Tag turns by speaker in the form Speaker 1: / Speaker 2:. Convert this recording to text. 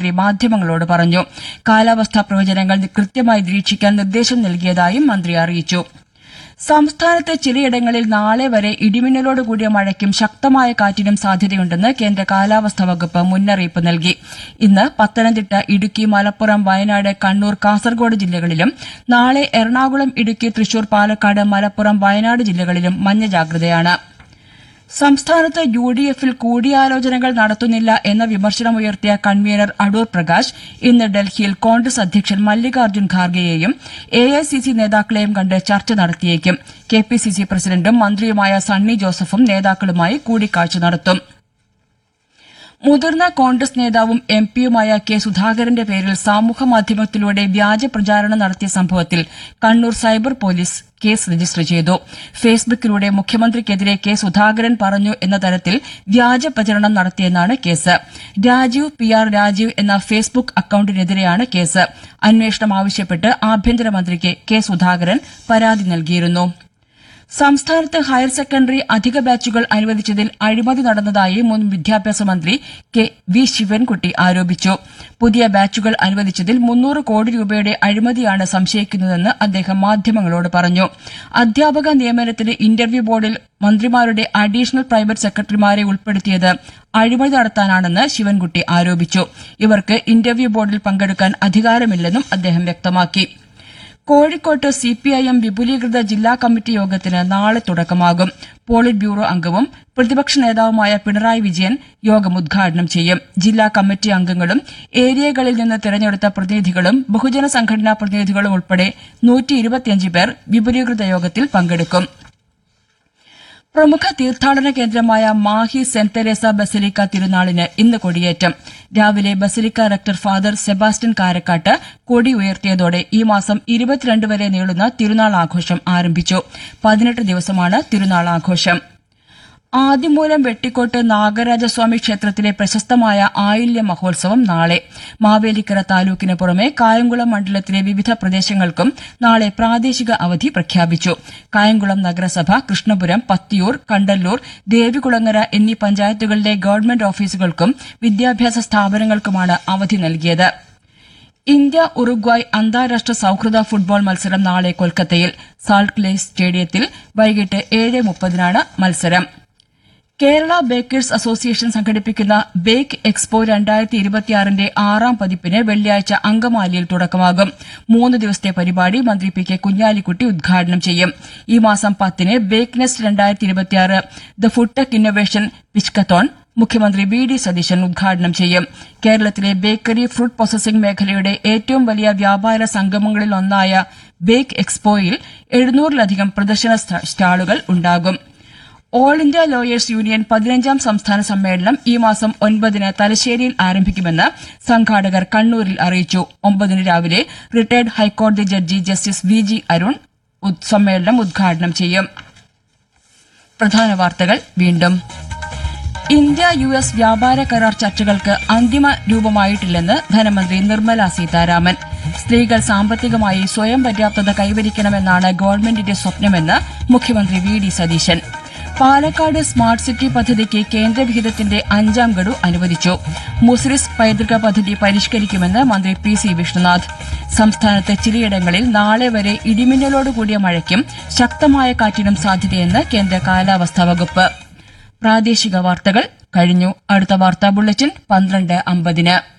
Speaker 1: മന്ത്രി മാധ്യമങ്ങളോട് പറഞ്ഞു കാലാവസ്ഥാ പ്രവചനങ്ങൾ കൃത്യമായി നിരീക്ഷിക്കാൻ നിർദ്ദേശം നൽകിയതായും മന്ത്രി അറിയിച്ചു സംസ്ഥാനത്ത് ചിലയിടങ്ങളിൽ നാളെ വരെ ഇടിമിന്നലോട് കൂടിയ മഴയ്ക്കും ശക്തമായ കാറ്റിനും സാധ്യതയുണ്ടെന്ന് കേന്ദ്ര കാലാവസ്ഥാ വകുപ്പ് മുന്നറിയിപ്പ് നൽകി ഇന്ന് പത്തനംതിട്ട ഇടുക്കി മലപ്പുറം വയനാട് കണ്ണൂർ കാസർഗോഡ് ജില്ലകളിലും നാളെ എറണാകുളം ഇടുക്കി തൃശൂർ പാലക്കാട് മലപ്പുറം വയനാട് ജില്ലകളിലും മഞ്ഞ ജാഗ്രതയാണ് സംസ്ഥാനത്ത് യു ഡി എഫിൽ കൂടിയാലോചനകൾ നടത്തുന്നില്ല എന്ന വിമർശനമുയർത്തിയ കൺവീനർ അടൂർ പ്രകാശ് ഇന്ന് ഡൽഹിയിൽ കോൺഗ്രസ് അധ്യക്ഷൻ മല്ലികാർജ്ജുൻ ഖാർഗെയെയും എ ഐ സി സി നേതാക്കളെയും കണ്ട് ചർച്ച നടത്തിയേക്കും കെ പി സി സി പ്രസിഡന്റും മന്ത്രിയുമായ സണ്ണി ജോസഫും നേതാക്കളുമായി കൂടിക്കാഴ്ച നടത്തും മുതിർന്ന കോൺഗ്രസ് നേതാവും എം പിയുമായ കെ സുധാകരന്റെ പേരിൽ സാമൂഹ്യമാധ്യമത്തിലൂടെ വ്യാജ പ്രചാരണം നടത്തിയ സംഭവത്തിൽ Kannur cyber police case register ചെയ്തു ഫേസ്ബുക്കിലൂടെ മുഖ്യമന്ത്രിക്കെതിരെ കെ സുധാകരൻ പറഞ്ഞു എന്ന തരത്തിൽ വ്യാജ പ്രചരണം നടത്തിയെന്നാണ് case Rajeev P R Rajeev എന്ന ഫേസ്ബുക്ക് അക്കൌണ്ടിനെതിരെയാണ് കേസ് അന്വേഷണം ആവശ്യപ്പെട്ട് ആഭ്യന്തരമന്ത്രിക്ക് കെ സുധാകരൻ പരാതി നൽകിയിരുന്നു സംസ്ഥാനത്ത് ഹയർ സെക്കൻഡറി അധിക ബാച്ചുകൾ അനുവദിച്ചതിൽ അഴിമതി നടന്നതായി മുൻ വിദ്യാഭ്യാസ മന്ത്രി കെ വി ശിവൻകുട്ടി ആരോപിച്ചു പുതിയ ബാച്ചുകൾ അനുവദിച്ചതിൽ മുന്നൂറ് കോടി രൂപയുടെ അഴിമതിയാണ് സംശയിക്കുന്നതെന്ന് അദ്ദേഹം മാധ്യമങ്ങളോട് പറഞ്ഞു അധ്യാപക നിയമനത്തിന് ഇന്റർവ്യൂ ബോർഡിൽ മന്ത്രിമാരുടെ അഡീഷണൽ പ്രൈവറ്റ് സെക്രട്ടറിമാരെ ഉൾപ്പെടുത്തിയത് അഴിമതി നടത്താനാണെന്ന് ശിവൻകുട്ടി ആരോപിച്ചു ഇവർക്ക് ഇന്റർവ്യൂ ബോർഡിൽ പങ്കെടുക്കാൻ അധികാരമില്ലെന്നും അദ്ദേഹം വ്യക്തമാക്കി കോഴിക്കോട്ട് സിപിഐഎം വിപുലീകൃത ജില്ലാ കമ്മിറ്റി യോഗത്തിന് നാളെ തുടക്കമാകും പോളിറ്റ് ബ്യൂറോ അംഗവും പ്രതിപക്ഷ നേതാവുമായ പിണറായി വിജയൻ യോഗം ഉദ്ഘാടനം ചെയ്യും ജില്ലാ കമ്മിറ്റി അംഗങ്ങളും ഏരിയകളിൽ നിന്ന് തിരഞ്ഞെടുത്ത പ്രതിനിധികളും ബഹുജന സംഘടനാ പ്രതിനിധികളും ഉൾപ്പെടെ പേർ വിപുലീകൃത യോഗത്തിൽ പങ്കെടുക്കും പ്രമുഖ തീർത്ഥാടന കേന്ദ്രമായ മാഹി സെന്റ് തെരേസ ബസലിക്ക തിരുനാളിന് ഇന്ന് കൊടിയേറ്റം രാവിലെ basilica rector father Sebastian Karakkat കൊടി ഉയർത്തിയതോടെ ഈ മാസം ഇരുപത്തിരണ്ട് വരെ നീളുന്ന തിരുനാൾ ആഘോഷം ആരംഭിച്ചു പതിനെട്ട് ദിവസമാണ് തിരുനാൾ ആഘോഷം ആദിമൂലം വെട്ടിക്കോട്ട് നാഗരാജസ്വാമി ക്ഷേത്രത്തിലെ പ്രശസ്തമായ ആയില്യ മഹോത്സവം നാളെ മാവേലിക്കര താലൂക്കിന് പുറമെ കായംകുളം മണ്ഡലത്തിലെ വിവിധ പ്രദേശങ്ങൾക്കും നാളെ പ്രാദേശിക അവധി പ്രഖ്യാപിച്ചു കായംകുളം നഗരസഭ കൃഷ്ണപുരം പത്തിയൂർ കണ്ടല്ലൂർ ദേവികുളങ്ങര എന്നീ പഞ്ചായത്തുകളിലെ ഗവൺമെന്റ് ഓഫീസുകൾക്കും വിദ്യാഭ്യാസ സ്ഥാപനങ്ങൾക്കുമാണ് അവധി നൽകിയത് ഇന്ത്യ ഉറുഗ്വായ് അന്താരാഷ്ട്ര സൌഹൃദ ഫുട്ബോൾ മത്സരം നാളെ കൊൽക്കത്തയിൽ സാൾട്ട് ലേക്ക് സ്റ്റേഡിയത്തിൽ വൈകിട്ട് ഏഴ് മുപ്പതിനാണ് മത്സരം കേരള ബേക്കേഴ്സ് അസോസിയേഷൻ സംഘടിപ്പിക്കുന്ന ബേക്ക് എക്സ്പോ രണ്ടായിരത്തി ഇരുപത്തിയാറിന്റെ ആറാം പതിപ്പിന് വെള്ളിയാഴ്ച അങ്കമാലിയിൽ തുടക്കമാകും മൂന്ന് ദിവസത്തെ പരിപാടി മന്ത്രി പി കെ കുഞ്ഞാലിക്കുട്ടി ഉദ്ഘാടനം ചെയ്യും ഈ മാസം പത്തിന് ബേക്ക് നെസ്റ്റ് രണ്ടായിരത്തി ഇരുപത്തിയാറ് the food tech innovation pitchathon മുഖ്യമന്ത്രി വി ഡി സതീശൻ ഉദ്ഘാടനം ചെയ്യും കേരളത്തിലെ ബേക്കറി ഫ്രൂട്ട് പ്രോസസിംഗ് മേഖലയുടെ ഏറ്റവും വലിയ വ്യാപാര സംഗമങ്ങളിലൊന്നായ ബേക്ക് എക്സ്പോയിൽ എഴുന്നൂറിലധികം പ്രദർശന സ്റ്റാളുകൾ ഉണ്ടാകും ഓൾ ഇന്ത്യ ലോയേഴ്സ് യൂണിയൻ പതിനഞ്ചാം സംസ്ഥാന സമ്മേളനം ഈ മാസം ഒൻപതിന് തലശ്ശേരിയിൽ ആരംഭിക്കുമെന്ന് സംഘാടകർ കണ്ണൂരിൽ അറിയിച്ചു ഒമ്പതിന് രാവിലെ റിട്ടയർഡ് ഹൈക്കോടതി judge justice V G Arun സമ്മേളനം ഉദ്ഘാടനം ചെയ്യും പ്രധാന വാർത്തകൾ വീണ്ടും ഇന്ത്യ യു എസ് വ്യാപാര കരാർ ചർച്ചകൾക്ക് അന്തിമ രൂപമായിട്ടില്ലെന്ന് ധനമന്ത്രി നിർമ്മല സീതാരാമൻ സ്ത്രീകൾ സാമ്പത്തികമായി സ്വയം പര്യാപ്തത കൈവരിക്കണമെന്നാണ് ഗവൺമെന്റിന്റെ സ്വപ്നമെന്ന് മുഖ്യമന്ത്രി V D Satheesan Palakkad smart city പദ്ധതിക്ക് കേന്ദ്രവിഹിതത്തിന്റെ അഞ്ചാം ഗഡു അനുവദിച്ചു മുസ്രിസ് പൈതൃക പദ്ധതി പരിഷ്കരിക്കുമെന്ന് മന്ത്രി പി സി വിഷ്ണുനാഥ് സംസ്ഥാനത്ത് ചിലയിടങ്ങളിൽ നാളെ വരെ ഇടിമിന്നലോടുകൂടിയ മഴയ്ക്കും ശക്തമായ കാറ്റിനും സാധ്യതയെന്ന് കേന്ദ്ര കാലാവസ്ഥാ വകുപ്പ് പ്രാദേശിക വാർത്തകൾ കഴിഞ്ഞു അടുത്ത വാർത്താ ബുള്ളറ്റിൻ പന്ത്രണ്ട് അമ്പതിന്